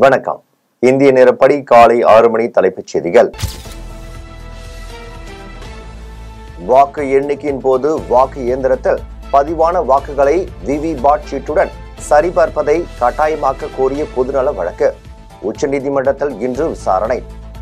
வணக்கம் இந்திய நேரப்படி காலை ஆறு மணி தலைப்புச் செய்திகள் வாக்கு எண்ணிக்கையின் போது வாக்கு இயந்திரத்தில் பதிவான வாக்குகளை விவி பாட் சீட்டுடன் சரிபார்ப்பதை கட்டாயமாக்க கோரிய பொதுநல வழக்கு உச்சநீதிமன்றத்தில் இன்று விசாரணை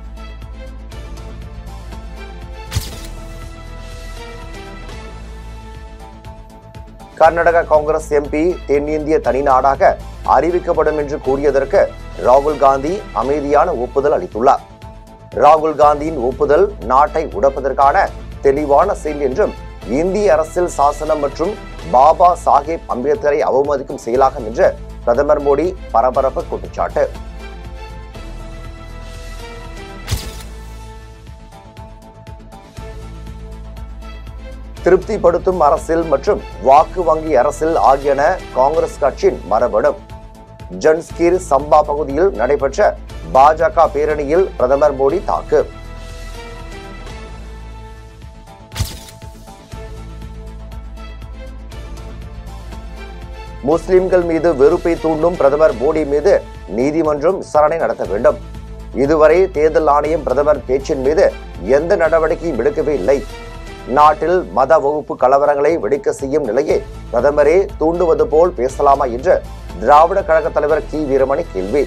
கர்நாடக காங்கிரஸ் எம்பி தென்னிந்திய தனிநாடாக அறிவிக்கப்படும் என்று கூறியதற்கு ராகுல் காந்தி அமைதியான ஒப்புதல் அளித்துள்ளார் ராகுல் காந்தியின் ஒப்புதல் நாட்டை உடைப்பதற்கான தெளிவான செயல் என்றும் இந்திய அரசியல் சாசனம் மற்றும் பாபா சாஹேப் அம்பேத்கரை அவமதிக்கும் செயலாகும் என்று பிரதமர் மோடி பரபரப்பு குற்றச்சாட்டு திருப்திப்படுத்தும் அரசியல் மற்றும் வாக்கு வங்கி அரசியல் ஆகியன காங்கிரஸ் கட்சியின் மரபணு ஜன்ஸ்கீர் சம்பா பகுதியில் நடைபெற்ற பாஜக பேரணியில் பிரதமர் மோடி தாக்கு முஸ்லிம்கள் மீது வெறுப்பை தூண்டும் பிரதமர் மோடி மீது நீதிமன்றம் விசாரணை நடத்த வேண்டும் இதுவரை தேர்தல் ஆணையம் பிரதமர் பேச்சின் மீது எந்த நடவடிக்கையும் எடுக்கவே இல்லை நாட்டில் மத வகுப்பு கலவரங்களை வெடிக்க செய்யும் நிலையை பிரதமரே தூண்டுவது போல் பேசலாமா என்று திராவிட கழக தலைவர் கி வீரமணி கேள்வி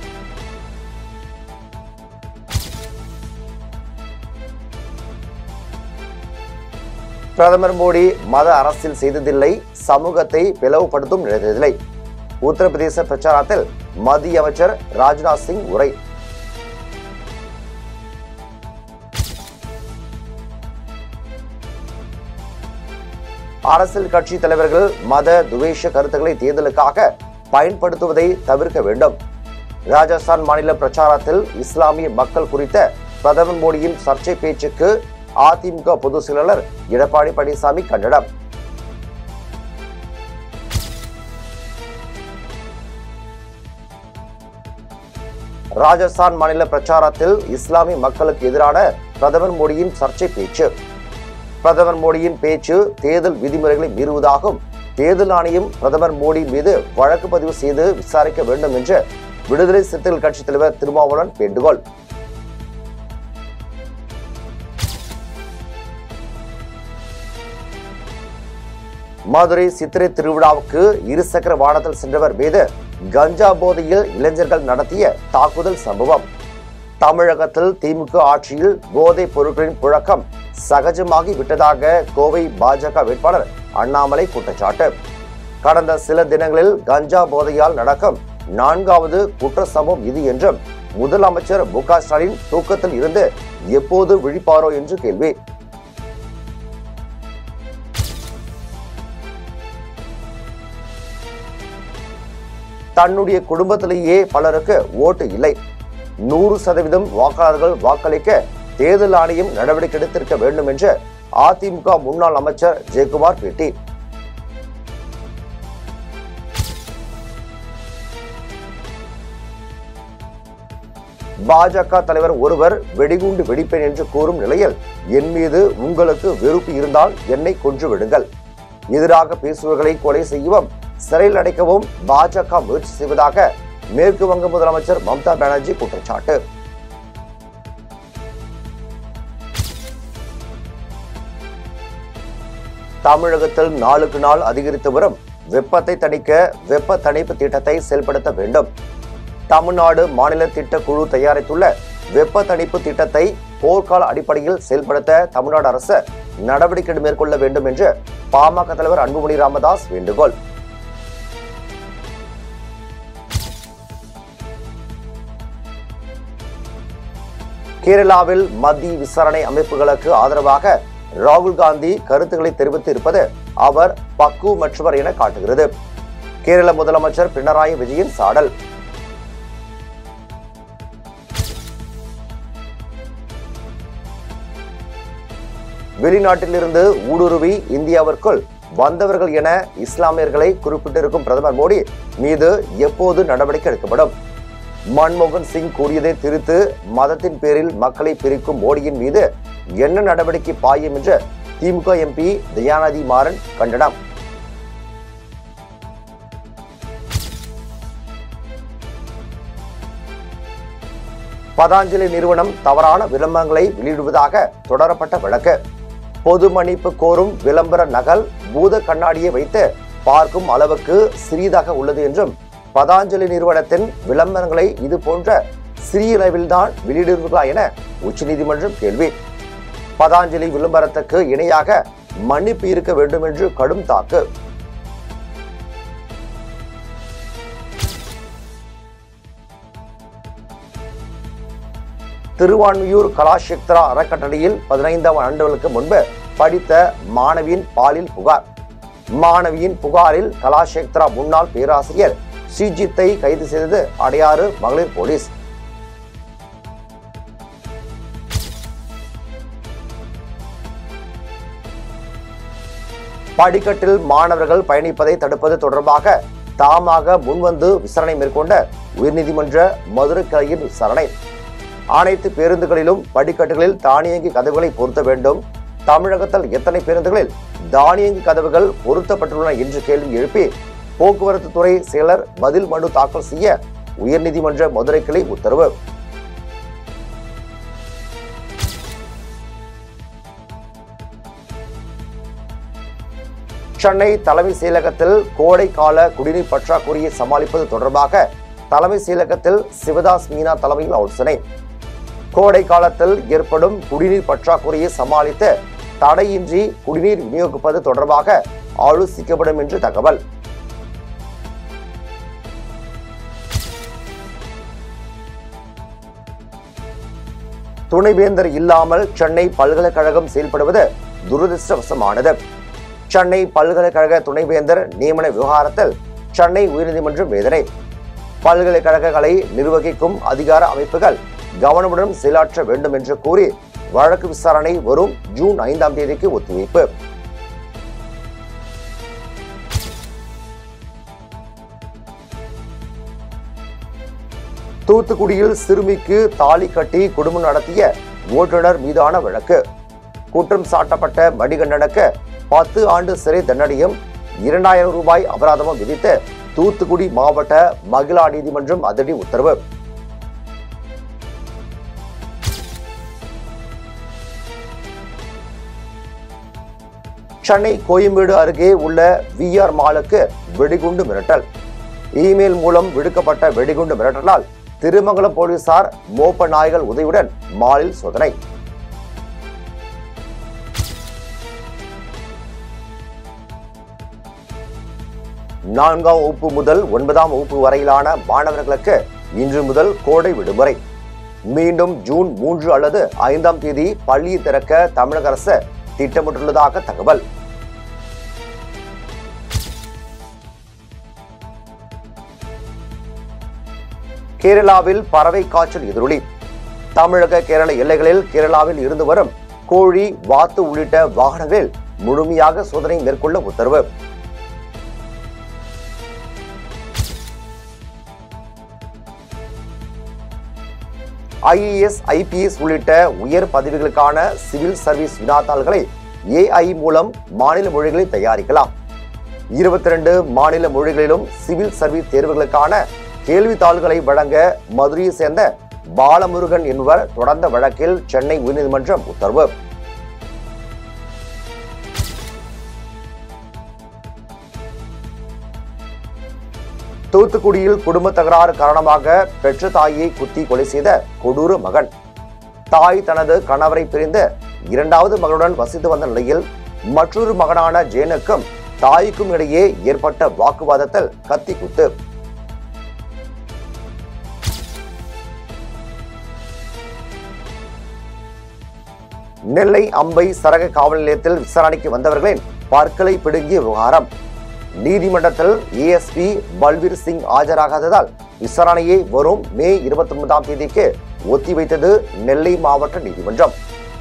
பிரதமர் மோடி மத அரசியல் செய்ததில்லை சமூகத்தை பிளவுபடுத்தும் நினைத்ததில்லை உத்தரப்பிரதேச பிரச்சாரத்தில் மத்திய அமைச்சர் ராஜ்நாத் சிங் உரை அரசியல் கட்சி தலைவர்கள் மத துவேஷ கருத்துக்களை தேர்தலுக்காக பயன்படுத்துவதை தவிர்க்க வேண்டும் ராஜஸ்தான் மாநில பிரச்சாரத்தில் இஸ்லாமிய மக்கள் குறித்த பிரதமர் மோடியின் சர்ச்சை பேச்சுக்கு அதிமுக பொதுச் செயலாளர் எடப்பாடி பழனிசாமி கண்டனம் ராஜஸ்தான் மாநில பிரச்சாரத்தில் இஸ்லாமிய மக்களுக்கு எதிரான பிரதமர் மோடியின் சர்ச்சை பேச்சு பிரதமர் மோடியின் பேச்சு தேர்தல் விதிமுறைகளை மீறுவதாகும் தேர்தல் ஆணையம் பிரதமர் மோடி மீது வழக்கு பதிவு செய்து விசாரிக்க வேண்டும் என்று விடுதலை சிறுத்தைகள் கட்சித் தலைவர் திருமாவளவன் வேண்டுகோள் மதுரை சித்திரை திருவிழாவுக்கு இருசக்கர வாகனத்தில் சென்றவர் மீது கஞ்சா போதையில் இளைஞர்கள் நடத்திய தாக்குதல் சம்பவம் தமிழகத்தில் திமுக ஆட்சியில் போதைப் பொருட்களின் புழக்கம் சகஜமாகி விட்டதாக கோவை பாஜக வேட்பாளர் அண்ணாமலை குற்றச்சாட்டு கடந்த சில தினங்களில் கஞ்சா போதையால் நடக்கும் நான்காவது குற்ற சம்பவம் இது என்றும் முதலமைச்சர் மு க ஸ்டாலின் தூக்கத்தில் இருந்து எப்போது விழிப்பாரோ என்று கேள்வி தன்னுடைய குடும்பத்திலேயே பலருக்கு ஓட்டு இல்லை நூறு சதவீதம் வாக்காளர்கள் வாக்களிக்க தேர்தல் ஆணையம் நடவடிக்கை எடுத்திருக்க வேண்டும் என்று அதிமுக முன்னாள் அமைச்சர் ஜெயக்குமார் பேட்டி பாஜக தலைவர் ஒருவர் வெடிகுண்டு வெடிப்பேன் என்று கூறும் நிலையில் என் மீது உங்களுக்கு வெறுப்பு இருந்தால் என்னை கொன்று விடுங்கள் எதிராக பேசுபவர்களை கொலை செய்யவும் சிறையில் அடைக்கவும் பாஜக முயற்சி செய்வதாக மேற்கு வங்க முதலமைச்சர் மம்தா பானர்ஜி குற்றச்சாட்டு தமிழகத்தில் நாளுக்கு நாள் அதிகரித்து வரும் வெப்பத்தை தணிக்க வெப்ப தணிப்பு திட்டத்தை செயல்படுத்த வேண்டும் தமிழ்நாடு மாநில திட்ட குழு தயாரித்துள்ள வெப்ப தணிப்பு திட்டத்தை போர்க்கால அடிப்படையில் செயல்படுத்த தமிழ்நாடு அரசு நடவடிக்கை மேற்கொள்ள வேண்டும் என்று பாமக தலைவர் அன்புமணி ராமதாஸ் வேண்டுகோள் கேரளாவில் மத்திய விசாரணை அமைப்புகளுக்கு ஆதரவாக ராகுல் காந்தி கருத்துக்களை தெரிவித்து இருப்பது அவர் பக்குவமற்றவர் என காட்டுகிறது கேரள முதலமைச்சர் பினராயி விஜயன் சாடல் வெளிநாட்டிலிருந்து ஊடுருவி இந்தியாவிற்குள் வந்தவர்கள் என இஸ்லாமியர்களை குறிப்பிட்டிருக்கும் பிரதமர் மோடி மீது எப்போது நடவடிக்கை எடுக்கப்படும் மன்மோகன் சிங் கூறியதை திரித்து மதத்தின் பேரில் மக்களை பிரிக்கும் மோடியின் மீது என்ன நடவடிக்கை பாயும் என்று திமுக எம்பி தயாநிதி மாறன் கண்டனம் பதாஞ்சலி நிறுவனம் தவறான விளம்பரங்களை வெளியிடுவதாக தொடரப்பட்ட வழக்கு பொது மன்னிப்பு கோரும் விளம்பர நகல் பூத கண்ணாடியை வைத்து பார்க்கும் அளவுக்கு சிறியதாக உள்ளது என்றும் பதாஞ்சலி நிறுவனத்தின் விளம்பரங்களை இது போன்ற சிறிய அளவில்தான் வெளியிடுவீர்களா என உச்சநீதிமன்றம் கேள்வி பதாஞ்சலி விளம்பரத்துக்கு இணையாக மன்னிப்பு இருக்க வேண்டும் என்று கடும் தாக்கு திருவான்மியூர் கலாஷேத்ரா அறக்கட்டளையில் பதினைந்தாம் ஆண்டுகளுக்கு முன்பு படித்த மாணவியின் பாலியல் புகார் மாணவியின் புகாரில் கலாஷேத்ரா முன்னாள் பேராசிரியர் ஸ்ரீஜித்தை கைது செய்தது அடையாறு மகளிர் போலீஸ் படிக்கட்டில் மாணவர்கள் பயணிப்பதை தடுப்பது தொடர்பாக தாமாக முன்வந்து விசாரணை மேற்கொண்ட உயர்நீதிமன்ற மதுரை கிளையின் விசாரணை அனைத்து பேருந்துகளிலும் படிக்கட்டுகளில் தானியங்கி கதவுகளை பொருத்த வேண்டும் தமிழகத்தில் எத்தனை பேருந்துகளில் தானியங்கி கதவுகள் பொருத்தப்பட்டுள்ளன என்று கேள்வி எழுப்பி போக்குவரத்து துறை செயலர் பதில் மனு தாக்கல் செய்ய உயர்நீதிமன்ற மதுரை கிளை உத்தரவு சென்னை தலைமை செயலகத்தில் கோடை கால குடிநீர் பற்றாக்குறையை சமாளிப்பது தொடர்பாக தலைமை செயலகத்தில் சிவதாஸ் மீனா தலைமையில் ஆலோசனை கோடை காலத்தில் ஏற்படும் குடிநீர் பற்றாக்குறையை சமாளித்து தடையின்றி குடிநீர் விநியோகிப்பது தொடர்பாக ஆலோசிக்கப்படும் என்று தகவல் துணைவேந்தர் இல்லாமல் சென்னை பல்கலைக்கழகம் செயல்படுவது துரதிருஷ்டவசமானது சென்னை பல்கலைக்கழக துணைவேந்தர் நியமன விவகாரத்தில் சென்னை உயர்நீதிமன்றம் வேதனை பல்கலைக்கழகங்களை நிர்வகிக்கும் அதிகார அமைப்புகள் கவனமுடன் செயலாற்ற வேண்டும் என்று கூறி வழக்கு விசாரணை வரும் ஜூன் ஐந்தாம் தேதிக்கு ஒத்திவைப்பு தூத்துக்குடியில் சிறுமிக்கு தாலி கட்டி குடும்பம் நடத்திய ஓட்டுநர் மீதான வழக்கு குற்றம் சாட்டப்பட்ட மணிகண்டனுக்கு பத்து ஆண்டு சிறை தண்டனையும் இரண்டாயிரம் ரூபாய் அபராதமும் விதித்து தூத்துக்குடி மாவட்ட மகிழா நீதிமன்றம் அதிரடி உத்தரவு சென்னை கோயம்பேடு அருகே உள்ள விஆர் மாலுக்கு வெடிகுண்டு மிரட்டல் இமெயில் மூலம் விடுக்கப்பட்ட வெடிகுண்டு மிரட்டலால் திருமங்கலம் போலீசார் மோப்ப நாய்கள் உதவியுடன் மாலில் சோதனை நான்காம் வகுப்பு முதல் ஒன்பதாம் வகுப்பு வரையிலான மாணவர்களுக்கு இன்று முதல் கோடை விடுமுறை மீண்டும் ஜூன் மூன்று அல்லது ஐந்தாம் தேதி பள்ளியை திறக்க தமிழக அரசு திட்டமிட்டுள்ளதாக தகவல் கேரளாவில் பறவை காய்ச்சல் எதிரொலி தமிழக கேரள எல்லைகளில் கேரளாவில் இருந்து வரும் கோழி வாத்து உள்ளிட்ட வாகனங்களில் முழுமையாக சோதனை மேற்கொள்ள உத்தரவு ஐஏஎஸ் ஐபிஎஸ் உள்ளிட்ட உயர் பதவிகளுக்கான சிவில் சர்வீஸ் வினாத்தாள்களை ஏஐ மூலம் மாநில மொழிகளில் தயாரிக்கலாம் இருபத்தி ரெண்டு மாநில மொழிகளிலும் சிவில் சர்வீஸ் தேர்வுகளுக்கான கேள்வித்தாள்களை வழங்க மதுரையை சேர்ந்த பாலமுருகன் என்பவர் தொடர்ந்த வழக்கில் சென்னை உயர்நீதிமன்றம் உத்தரவு தூத்துக்குடியில் குடும்ப தகராறு காரணமாக பெற்ற தாயை குத்தி கொலை செய்த கொடூர மகன் தாய் தனது கணவரை பிரிந்து இரண்டாவது மகனுடன் வசித்து வந்த நிலையில் மற்றொரு மகனான ஜேனுக்கும் தாய்க்கும் இடையே ஏற்பட்ட வாக்குவாதத்தில் கத்தி குத்து நெல்லை அம்பை சரக காவல் நிலையத்தில் விசாரணைக்கு வந்தவர்களின் பற்களை பிடுங்கிய விவகாரம் நீதிமன்றத்தில் ஏஎஸ்பி பல்வீர் சிங் ஆஜராகாததால் விசாரணையை வரும் மே இருபத்தி ஒன்பதாம் தேதிக்கு ஒத்திவைத்தது நெல்லை மாவட்ட நீதிமன்றம்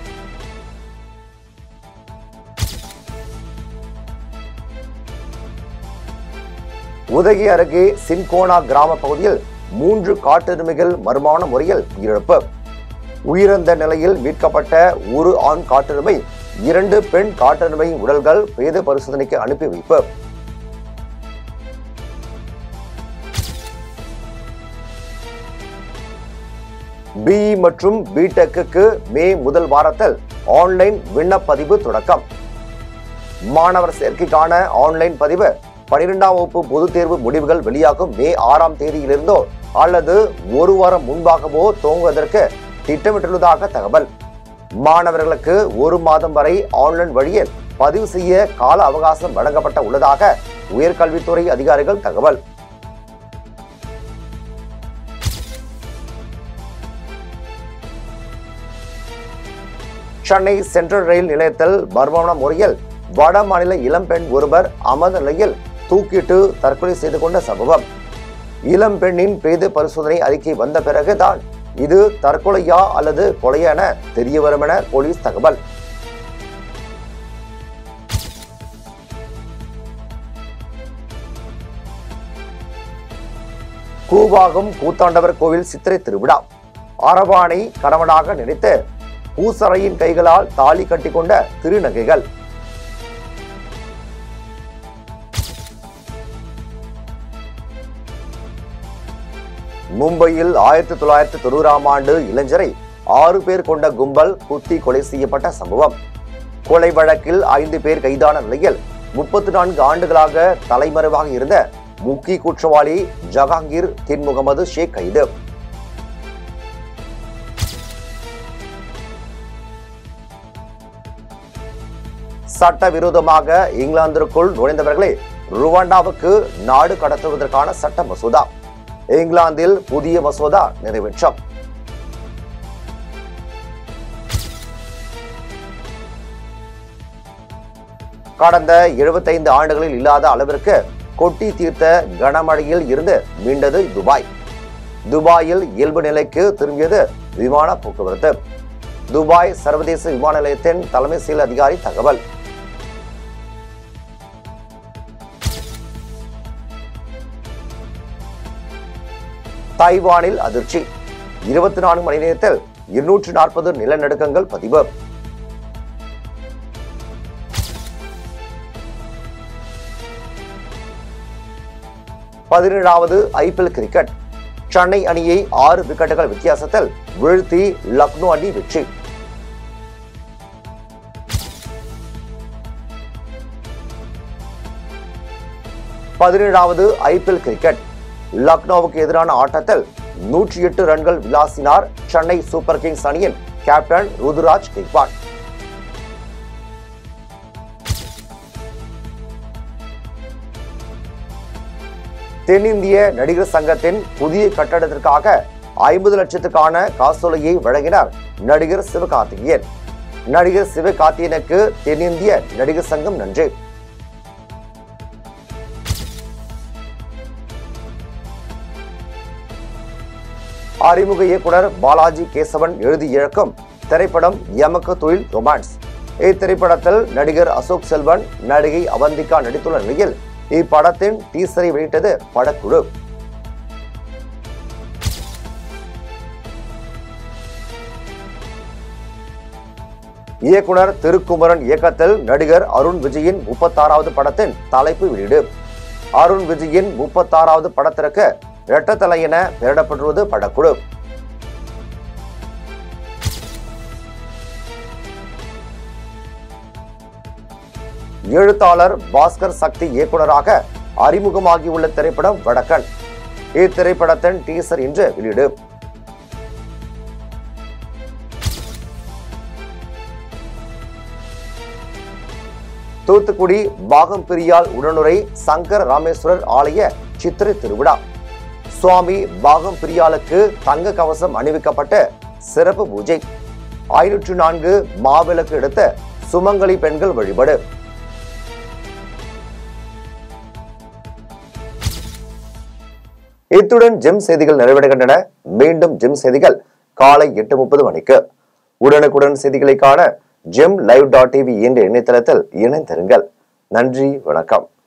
உதகை அருகே சின்கோனா கிராம பகுதியில் மூன்று காட்டெருமைகள் மர்மான முறையில் உயிரிழப்பு உயிரிழந்த நிலையில் மீட்கப்பட்ட ஒரு ஆண் காட்டெருமை இரண்டு பெண் காட்டெருமை உடல்கள் பிரேத பரிசோதனைக்கு அனுப்பி வைப்பு பிஇ மற்றும் பிடெக்கு மே முதல் வாரத்தில் ஆன்லைன் விண்ணப்பதிவு தொடக்கம் மாணவர் சேர்க்கைக்கான ஆன்லைன் பதிவு பனிரெண்டாம் வகுப்பு பொதுத் தேர்வு முடிவுகள் வெளியாகும் மே ஆறாம் தேதியிலிருந்தோ அல்லது ஒரு வாரம் முன்பாகவோ துவங்குவதற்கு திட்டமிட்டுள்ளதாக தகவல் மாணவர்களுக்கு ஒரு மாதம் வரை ஆன்லைன் வழியில் பதிவு செய்ய கால அவகாசம் வழங்கப்பட்ட உள்ளதாக உயர்கல்வித்துறை அதிகாரிகள் தகவல் சென்னை சென்ட்ரல் ரயில் நிலையத்தில் மர்மமான முறையில் வட மாநில இளம்பெண் ஒருவர் அமர்ந்த நிலையில் தூக்கிட்டு தற்கொலை செய்து கொண்ட சம்பவம் இளம்பெண்ணின் பிரேத பரிசோதனை அறிக்கை வந்த பிறகுதான் இது தற்கொலையா அல்லது கொலையா என தெரிய வரும் என போலீஸ் தகவல் கூவாகம் கூத்தாண்டவர் கோவில் சித்திரை திருவிழா அரவானை கணவனாக நினைத்து பூசறையின் கைகளால் தாலி கட்டிக்கொண்ட திருநங்கைகள் மும்பையில் ஆயிரத்தி தொள்ளாயிரத்தி தொண்ணூறாம் ஆண்டு இளைஞரை ஆறு பேர் கொண்ட கும்பல் குத்தி கொலை செய்யப்பட்ட சம்பவம் கொலை வழக்கில் ஐந்து பேர் கைதான நிலையில் முப்பத்தி நான்கு ஆண்டுகளாக தலைமறைவாக இருந்த முக்கிய குற்றவாளி ஜஹாங்கீர் தின் முகமது ஷேக் கைது சட்டவிரோதமாக இங்கிலாந்திற்குள் நுழைந்தவர்களை ருவாண்டாவுக்கு நாடு கடத்துவதற்கான சட்ட மசோதா இங்கிலாந்தில் புதிய மசோதா நிறைவேற்றம் கடந்த 75 ஆண்டுகளில் இல்லாத அளவிற்கு கொட்டி தீர்த்த கனமழையில் இருந்து மீண்டது துபாய் துபாயில் இயல்பு நிலைக்கு திரும்பியது விமான போக்குவரத்து துபாய் சர்வதேச விமான நிலையத்தின் தலைமை செயல் அதிகாரி தகவல் தைவானில் அதிர்ச்சி இருபத்தி நான்கு மணி நேரத்தில் இருநூற்று நாற்பது நிலநடுக்கங்கள் பதிவு பதினேழாவது ஐபிஎல் கிரிக்கெட் சென்னை அணியை ஆறு விக்கெட்டுகள் வித்தியாசத்தில் வீழ்த்தி லக்னோ அணி வெற்றி பதினேழாவது ஐபிஎல் கிரிக்கெட் லக்னோவுக்கு எதிரான ஆட்டத்தில் நூற்றி எட்டு ரன்கள் விளாசினார் சென்னை சூப்பர் கிங்ஸ் அணியின் கேப்டன் ருதுராஜ் கெய்க்வாட் தென்னிந்திய நடிகர் சங்கத்தின் புதிய கட்டடத்திற்காக ஐம்பது லட்சத்துக்கான காசோலையை வழங்கினார் நடிகர் சிவகார்த்திகேயன் நடிகர் சிவகார்த்தியனுக்கு தென்னிந்திய நடிகர் சங்கம் நன்றி அறிமுக இயக்குனர் பாலாஜி கேசவன் எழுதி இழக்கும் திரைப்படம் எமக்கு தொழில் ரொமான்ஸ் இத்திரைப்படத்தில் நடிகர் அசோக் செல்வன் நடிகை அவந்திகா நடித்துள்ள நிலையில் இப்படத்தின் டீசரை வெளியிட்டது படக்குழு இயக்குனர் திருக்குமரன் இயக்கத்தில் நடிகர் அருண் விஜயின் முப்பத்தாறாவது படத்தின் தலைப்பு வெளியீடு அருண் விஜயின் முப்பத்தாறாவது படத்திற்கு இரட்டத்தலை என பெயரிடப்பட்டுள்ளது படக்குழு எழுத்தாளர் பாஸ்கர் சக்தி இயக்குனராக அறிமுகமாகியுள்ள திரைப்படம் வடக்கன் இத்திரைப்படத்தின் டீசர் இன்று வெளியீடு தூத்துக்குடி பாகம் பிரியால் உடனுரை சங்கர ராமேஸ்வரர் ஆலய சித்திரை திருவிழா சுவாமி பாகம் பிரியாலுக்கு தங்க கவசம் அணிவிக்கப்பட்டு சிறப்பு பூஜை ஐநூற்று நான்கு மாவிளக்கு எடுத்த சுமங்கலி பெண்கள் வழிபாடு இத்துடன் ஜெம் செய்திகள் நிறைவடைகின்றன மீண்டும் ஜெம் செய்திகள் காலை எட்டு முப்பது மணிக்கு உடனுக்குடன் செய்திகளை காண ஜெம் லைவ் டாட் டிவி என்ற இணையதளத்தில் இணைந்திருங்கள் நன்றி வணக்கம்